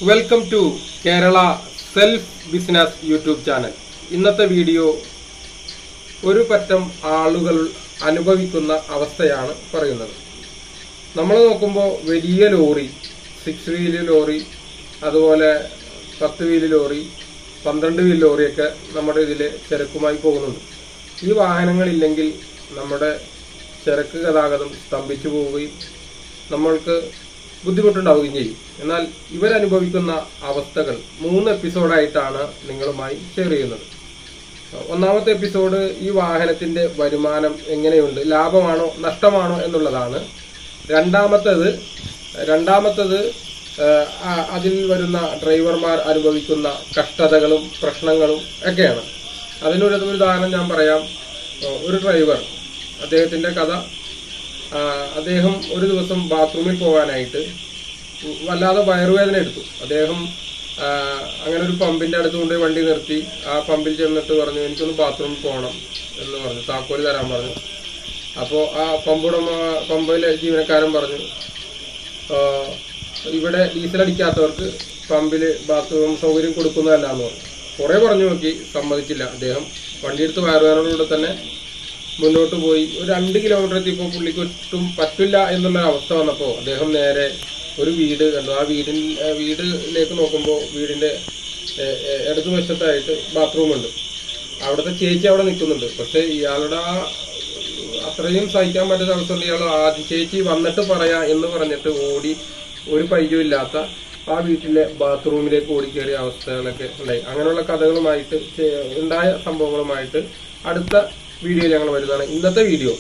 welcome to Kerala self business YouTube channel ഇന്നത്തെ video ഒരു പറ്റം ആളുകൾ അനുഭവിക്കുന്ന അവസ്ഥയാണ് പറയുന്നത് നമ്മൾ നോക്കുമ്പോൾ വലിയ ലോറി സിക്സ് വീല് ലോറി അതുപോലെ പത്ത് വീല് ലോറി പന്ത്രണ്ട് വീല് ലോറിയൊക്കെ നമ്മുടെ ഇതിൽ ചരക്കുമായി പോകുന്നുണ്ട് ഈ വാഹനങ്ങളില്ലെങ്കിൽ നമ്മുടെ ചരക്ക് ഗതാഗതം സ്തംഭിച്ചു പോവുകയും നമ്മൾക്ക് ബുദ്ധിമുട്ടുണ്ടാവുകയും ചെയ്യും എന്നാൽ ഇവരനുഭവിക്കുന്ന അവസ്ഥകൾ മൂന്ന് എപ്പിസോഡായിട്ടാണ് നിങ്ങളുമായി ഷെയർ ചെയ്യുന്നത് ഒന്നാമത്തെ എപ്പിസോഡ് ഈ വാഹനത്തിന്റെ വരുമാനം എങ്ങനെയുണ്ട് ലാഭമാണോ നഷ്ടമാണോ എന്നുള്ളതാണ് രണ്ടാമത്തേത് രണ്ടാമത്തേത് ഏഹ്, ആ- അതിൽ വരുന്ന ഡ്രൈവർമാർ അനുഭവിക്കുന്ന കഷ്ടതകളും പ്രശ്നങ്ങളും ഒക്കെയാണ് അതിനൊരു ഒരു ഉദാഹരണം ഞാൻ പറയാം ഏഹ്, ഒരു ഡ്രൈവർ അദ്ദേഹത്തിന്റെ കഥ ആ, അദ്ദേഹം ഒരു ദിവസം ബാത്റൂമിൽ പോകാനായിട്ട് വല്ലാതെ വയറുവേദന എടുത്തു അദ്ദേഹം ആ, അങ്ങനെ ഒരു പമ്പിന്റെ അടുത്ത് കൊണ്ടുപോയി വണ്ടി നിർത്തി ആ പമ്പിൽ ചെന്നിട്ട് പറഞ്ഞു എനിക്കൊന്ന് ബാത്റൂമിൽ പോകണം എന്ന് പറഞ്ഞു താക്കോല് തരാൻ പറഞ്ഞു അപ്പോൾ ആ പമ്പുടമ പമ്പിലെ ജീവനക്കാരൻ പറഞ്ഞു ആ, ഇവിടെ ഡീസൽ അടിക്കാത്തവർക്ക് പമ്പിൽ ബാത്റൂം സൗകര്യം കൊടുക്കുന്നതല്ല എന്ന് പറഞ്ഞു കുറെ പറഞ്ഞു നോക്കി സമ്മതിച്ചില്ല അദ്ദേഹം വണ്ടിയെടുത്ത് വയറുവേദനയോടെ തന്നെ മുന്നോട്ട് പോയി ഒരു രണ്ട് കിലോമീറ്റർ എത്തിയപ്പോൾ പുള്ളിക്ക് ഒട്ടും പറ്റില്ല എന്നുള്ള അവസ്ഥ വന്നപ്പോൾ അദ്ദേഹം നേരെ ഒരു വീട് കണ്ടു ആ വീടിൻ ഏ, വീടിലേക്ക് നോക്കുമ്പോൾ വീടിന്റെ ഏ, ഏ, ഇടതുവശത്തായിട്ട് ബാത്റൂം ഉണ്ട് അവിടുത്തെ ചേച്ചി അവിടെ നിൽക്കുന്നുണ്ട് പക്ഷെ ഇയാളുടെ ആ അത്രയും സഹിക്കാൻ പറ്റുന്ന അവസ്ഥ കൊണ്ട് ഇയാൾ ആദ്യം ചേച്ചി വന്നിട്ട് പറയാ എന്ന് പറഞ്ഞിട്ട് ഓടി ഒരു പരിചയമില്ലാത്ത ആ വീട്ടിലെ ബാത്റൂമിലേക്ക് ഓടിക്കേറിയ അവസ്ഥകളൊക്കെ ഉണ്ടായി അങ്ങനെയുള്ള കഥകളുമായിട്ട് ചെ- ഉണ്ടായ സംഭവങ്ങളുമായിട്ട് അടുത്ത വീഡിയോ ഞങ്ങൾ വരുന്നതാണ് ഇന്നത്തെ വീഡിയോ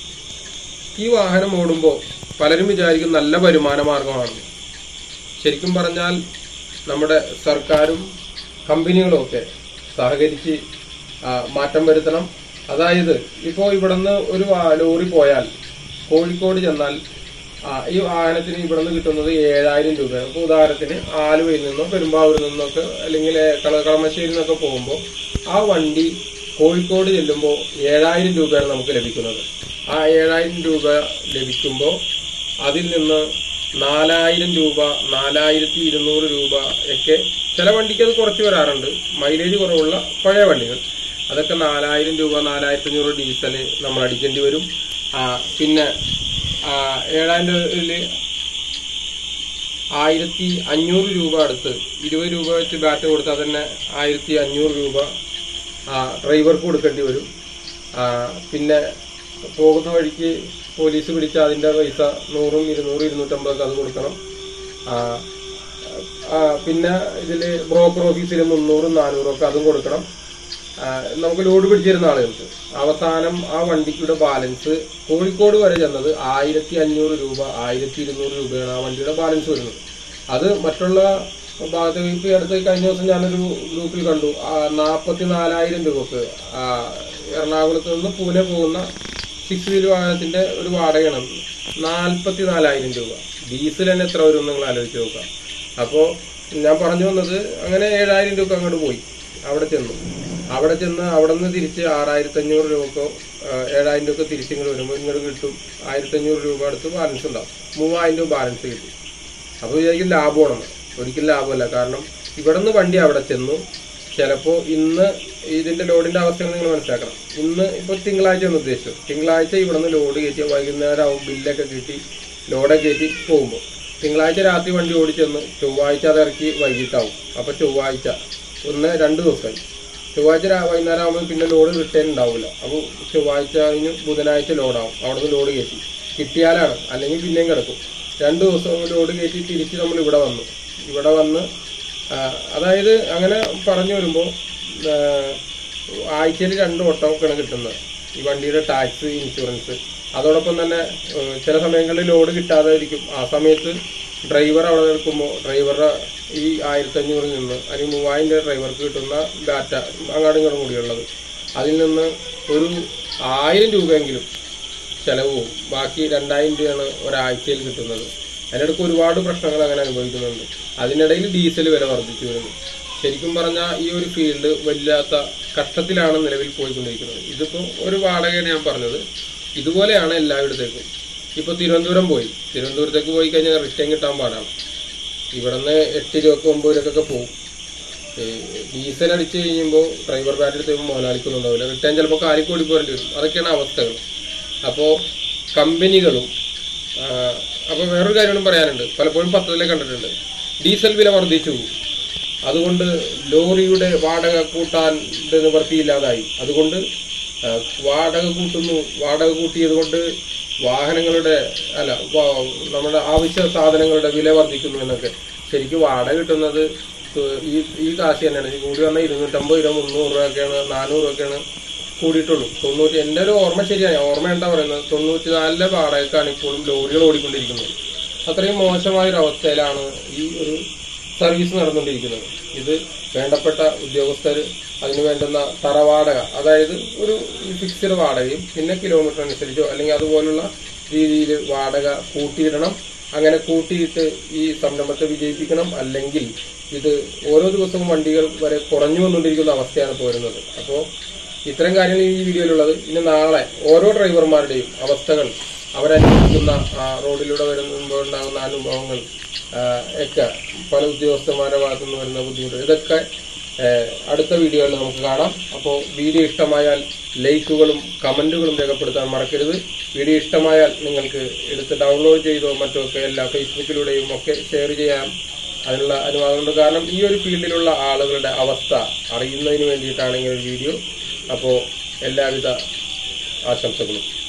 ഈ വാഹനം ഓടുമ്പോൾ പലരും വിചാരിക്കും നല്ല വരുമാന മാർഗമാണ് ശരിക്കും പറഞ്ഞാൽ നമ്മുടെ സർക്കാരും കമ്പനികളും ഒക്കെ സഹകരിച്ച് ആ, മാറ്റം വരുത്തണം അതായത് ഇപ്പോൾ ഇവിടുന്ന് ഒരു വാ- ലോറി പോയാൽ കോഴിക്കോട് ചെന്നാൽ ആ, ഈ വാഹനത്തിന് ഇവിടുന്ന് കിട്ടുന്നത് ഏഴായിരം രൂപയാണ് ഇപ്പോൾ ഉദാഹരണത്തിന് ആലുവയിൽ നിന്നോ പെരുമ്പാവൂരിൽ നിന്നൊക്കെ അല്ലെങ്കിൽ കള- കളമശ്ശേരിയിൽ നിന്നൊക്കെ പോകുമ്പോൾ ആ വണ്ടി കോഴിക്കോട് ചെല്ലുമ്പോൾ ഏഴായിരം രൂപയാണ് നമുക്ക് ലഭിക്കുന്നത് ആ ഏഴായിരം രൂപ ലഭിക്കുമ്പോൾ അതിൽ നിന്ന് നാലായിരം രൂപ നാലായിരത്തി ഇരുന്നൂറ് രൂപ ഒക്കെ ചില വണ്ടിക്ക് അത് കുറച്ച് വരാറുണ്ട് മൈലേജ് കുറവുള്ള പഴയ വണ്ടികൾ അതൊക്കെ നാലായിരം രൂപ നാലായിരത്തി അഞ്ഞൂറ് ഡീസല് നമ്മൾ അടിക്കേണ്ടി വരും ആ, പിന്നെ ആ, ഏഴായിരം രൂപയില് ആയിരത്തി അഞ്ഞൂറ് രൂപ അടുത്ത് ഇരുപത് രൂപ വെച്ച് ബാറ്റ് കൊടുത്താൽ തന്നെ ആയിരത്തി അഞ്ഞൂറ് രൂപ ആ, ഡ്രൈവർക്ക് കൊടുക്കേണ്ടി വരും ആ, പിന്നെ പോകുന്ന വഴിക്ക് പോലീസ് പിടിച്ച അതിന്റെ പൈസ നൂറും ഇരുന്നൂറും ഇരുന്നൂറ്റമ്പതൊക്കെ അത് കൊടുക്കണം ആ, ആ, പിന്നെ ഇതില് ബ്രോക്കർ ഓഫീസിൽ മുന്നൂറും നാനൂറും ഒക്കെ അതും കൊടുക്കണം ആ, നമുക്ക് ലോഡ് പിടിച്ചിരുന്ന ആളുകൾക്ക് അവസാനം ആ വണ്ടിക്കുടെ ബാലൻസ് കോഴിക്കോട് വരെ ചെന്നത് ആയിരത്തി അഞ്ഞൂറ് രൂപ ആയിരത്തി ഇരുന്നൂറ് രൂപയാണ് ആ വണ്ടിയുടെ ബാലൻസ് വരുന്നത് അത് മറ്റുള്ള ഭാഗത്ത് ഇപ്പൊ ഈ അടുത്ത് കഴിഞ്ഞ ദിവസം ഞാനൊരു ഗ്രൂപ്പിൽ കണ്ടു നാൽപ്പത്തി നാലായിരം രൂപക്ക് ആ, എറണാകുളത്ത് നിന്ന് പൂനെ പോകുന്ന സിക്സ് വീൽ വാഹനത്തിന്റെ ഒരു വാടകയാണ് നാൽപ്പത്തി നാലായിരം രൂപ ഡീസൽ തന്നെ എത്ര വരും നിങ്ങൾ ആലോചിച്ച് നോക്കാം അപ്പോൾ ഞാൻ പറഞ്ഞു വന്നത് അങ്ങനെ ഏഴായിരം രൂപ അങ്ങോട്ട് പോയി അവിടെ ചെന്നു അവിടെ ചെന്ന് അവിടെ നിന്ന് തിരിച്ച് ആറായിരത്തി അഞ്ഞൂറ് രൂപക്കോ ആ, ഏഴായിരം രൂപ തിരിച്ച് ഇങ്ങോട്ട് വരുമ്പോൾ ഇങ്ങോട്ട് കിട്ടും ആയിരത്തി അഞ്ഞൂറ് രൂപ അടുത്ത് ബാലൻസ് ഉണ്ടാവും മൂവായിരം രൂപ ബാലൻസ് കിട്ടി അപ്പോൾ വിചാരിക്കും ലാഭമാണ് ഒരിക്കലും ലാഭമല്ല കാരണം ഇവിടെ നിന്ന് വണ്ടി അവിടെ ചെന്നു ചിലപ്പോൾ ഇന്ന് ഇതിന്റെ ലോഡിന്റെ അവസ്ഥകൾ നിങ്ങൾ മനസ്സിലാക്കണം ഇന്ന് ഇപ്പോൾ തിങ്കളാഴ്ച എന്ന് ഉദ്ദേശിച്ചു തിങ്കളാഴ്ച ഇവിടെ നിന്ന് ലോഡ് കയറ്റി വൈകുന്നേരം ആവും ബില്ലൊക്കെ കയറ്റി ലോഡൊക്കെ കയറ്റി പോകുമ്പോൾ തിങ്കളാഴ്ച രാത്രി വണ്ടി ഓടിച്ചെന്ന് ചൊവ്വാഴ്ച അത് ഇറക്കി വൈകിട്ടാവും അപ്പോൾ ചൊവ്വാഴ്ച ഒന്ന് രണ്ട് ദിവസമായി ചൊവ്വാഴ്ച രാ- വൈകുന്നേരം ആകുമ്പോൾ പിന്നെ ലോഡ് റിട്ടേൺ ഉണ്ടാവില്ല അപ്പോൾ ചൊവ്വാഴ്ച കഴിഞ്ഞ് ബുധനാഴ്ച ലോഡാവും അവിടെ നിന്ന് ലോഡ് കയറ്റി കിട്ടിയാലാണ് അല്ലെങ്കിൽ പിന്നെയും കിടക്കും രണ്ട് ദിവസം ലോഡ് കയറ്റി തിരിച്ച് നമ്മൾ ഇവിടെ വന്നു ഇവിടെ വന്ന് ആ, അതായത് അങ്ങനെ പറഞ്ഞു വരുമ്പോൾ ആഴ്ചയിൽ രണ്ട് ഓട്ടമൊക്കെയാണ് കിട്ടുന്നത് ഈ വണ്ടിയുടെ ടാക്സ് ഇൻഷുറൻസ് അതോടൊപ്പം തന്നെ ഏഹ്, ചില സമയങ്ങളിൽ ലോഡ് കിട്ടാതെ ഇരിക്കും ആ സമയത്ത് ഡ്രൈവർ അവിടെ നിൽക്കുമ്പോൾ ഡ്രൈവറുടെ ഈ ആയിരത്തി അഞ്ഞൂറിൽ നിന്ന് അല്ലെങ്കിൽ മൂവായിരം രൂപ ഡ്രൈവർക്ക് കിട്ടുന്ന ഡാറ്റ അങ്ങാടും ഇങ്ങോട്ടും കൂടിയുള്ളത് അതിൽ നിന്ന് ഒരു ആയിരം രൂപയെങ്കിലും ചെലവ് പോകും ബാക്കി രണ്ടായിരം രൂപയാണ് ഒരാഴ്ചയിൽ കിട്ടുന്നത് അതിനിടയ്ക്ക് ഒരുപാട് പ്രശ്നങ്ങൾ അങ്ങനെ അനുഭവിക്കുന്നുണ്ട് അതിനിടയിൽ ഡീസൽ വില വർദ്ധിച്ചു വരുന്നു ശരിക്കും പറഞ്ഞാൽ ഈ ഒരു ഫീൽഡ് വല്ലാത്ത കഷ്ടത്തിലാണ് നിലവിൽ പോയിക്കൊണ്ടിരിക്കുന്നത് ഇതിപ്പോൾ ഒരു വാടകയാണ് ഞാൻ പറഞ്ഞത് ഇതുപോലെയാണ് എല്ലായിടത്തേക്കും ഇപ്പൊ തിരുവനന്തപുരം പോയി തിരുവനന്തപുരത്തേക്ക് പോയി കഴിഞ്ഞാൽ റിട്ടേൺ കിട്ടാൻ പാടാണ് ഇവിടുന്ന് എട്ട് രൂപക്ക് ഒമ്പത് രൂപക്കൊക്കെ പോകും ഡീസൽ അടിച്ച് കഴിയുമ്പോൾ ഡ്രൈവർ ബാറ്റ് എടുത്ത് കഴിയുമ്പോൾ മുതലാളിക്കുന്നുണ്ടാവില്ല റിട്ടേൺ ചിലപ്പോൾ കാലിക്കോടി പോരേണ്ടി വരും അതൊക്കെയാണ് അവസ്ഥകൾ അപ്പോൾ കമ്പനികളും അപ്പോൾ വേറൊരു കാര്യങ്ങളും പറയാനുണ്ട് പലപ്പോഴും പത്രത്തിലെ കണ്ടിട്ടുണ്ട് ഡീസൽ വില വർദ്ധിച്ചു അതുകൊണ്ട് ലോറിയുടെ വാടക കൂട്ടാൻ ഇത് നിവർത്തിയില്ലാതായി അതുകൊണ്ട് ആ, വാടക കൂട്ടുന്നു വാടക കൂട്ടിയത് കൊണ്ട് വാഹനങ്ങളുടെ അല്ല വ- നമ്മുടെ ആവശ്യ സാധനങ്ങളുടെ വില വർദ്ധിക്കുന്നു എന്നൊക്കെ ശരിക്കും വാടക കിട്ടുന്നത് ഈ ഈ കാശ് തന്നെയാണ് ഈ കൂടി വന്ന ഇരുന്നൂറ്റമ്പത് രൂപ മുന്നൂറ് രൂപയൊക്കെയാണ് നാനൂറ് രൂപയൊക്കെയാണ് കൂടിയിട്ടുള്ളൂ തൊണ്ണൂറ്റി എൻ്റെ ഒരു ഓർമ്മ ശരിയാണ് ഓർമ്മ എന്താ പറയുന്നത് തൊണ്ണൂറ്റി നാലിലെ വാടകക്കാണ് ഇപ്പോഴും ലോറികൾ ഓടിക്കൊണ്ടിരിക്കുന്നത് അത്രയും മോശമായ ഒരു അവസ്ഥയിലാണ് ഈ ഒരു സർവീസ് നടന്നുകൊണ്ടിരിക്കുന്നത് ഇത് വേണ്ടപ്പെട്ട ഉദ്യോഗസ്ഥർ അതിന് വേണ്ടുന്ന തറവാടക അതായത് ഒരു ഫിക്സ്ഡ് വാടകയും പിന്നെ കിലോമീറ്റർ അനുസരിച്ചോ അല്ലെങ്കിൽ അതുപോലുള്ള രീതിയിൽ വാടക കൂട്ടിയിടണം അങ്ങനെ കൂട്ടിയിട്ട് ഈ സംരംഭത്തെ വിജയിപ്പിക്കണം അല്ലെങ്കിൽ ഇത് ഓരോ ദിവസവും വണ്ടികൾ വരെ കുറഞ്ഞു വന്നുകൊണ്ടിരിക്കുന്ന അവസ്ഥയാണ് ഇപ്പോൾ വരുന്നത് അപ്പോൾ ഇത്തരം കാര്യങ്ങൾ ഈ വീഡിയോയിലുള്ളത് ഇനി നാളെ ഓരോ ഡ്രൈവർമാരുടെയും അവസ്ഥകൾ അവരനുഭവിക്കുന്ന ആ, റോഡിലൂടെ വരുമ്പോൾ ഉണ്ടാകുന്ന അനുഭവങ്ങൾ ആ, ഒക്കെ പല ഉദ്യോഗസ്ഥന്മാരുടെ ഭാഗത്തു നിന്ന് വരുന്ന ബുദ്ധിമുട്ട് ഇതൊക്കെ ആ, അടുത്ത വീഡിയോയിൽ നമുക്ക് കാണാം അപ്പോൾ വീഡിയോ ഇഷ്ടമായാൽ ലൈക്കുകളും കമന്റുകളും രേഖപ്പെടുത്താൻ മറക്കരുത് വീഡിയോ ഇഷ്ടമായാൽ നിങ്ങൾക്ക് എടുത്ത് ഡൗൺലോഡ് ചെയ്തോ മറ്റോ ഒക്കെ എല്ലാ ഫേസ്ബുക്കിലൂടെയും ഒക്കെ ഷെയർ ചെയ്യാൻ അതിനുള്ള അനുവാദമുണ്ട് കാരണം ഈ ഒരു ഫീൽഡിലുള്ള ആളുകളുടെ അവസ്ഥ അറിയുന്നതിന് വേണ്ടിയിട്ടാണ് ഈ ഒരു വീഡിയോ അപ്പോൾ എല്ലാവിധ ആശംസകളും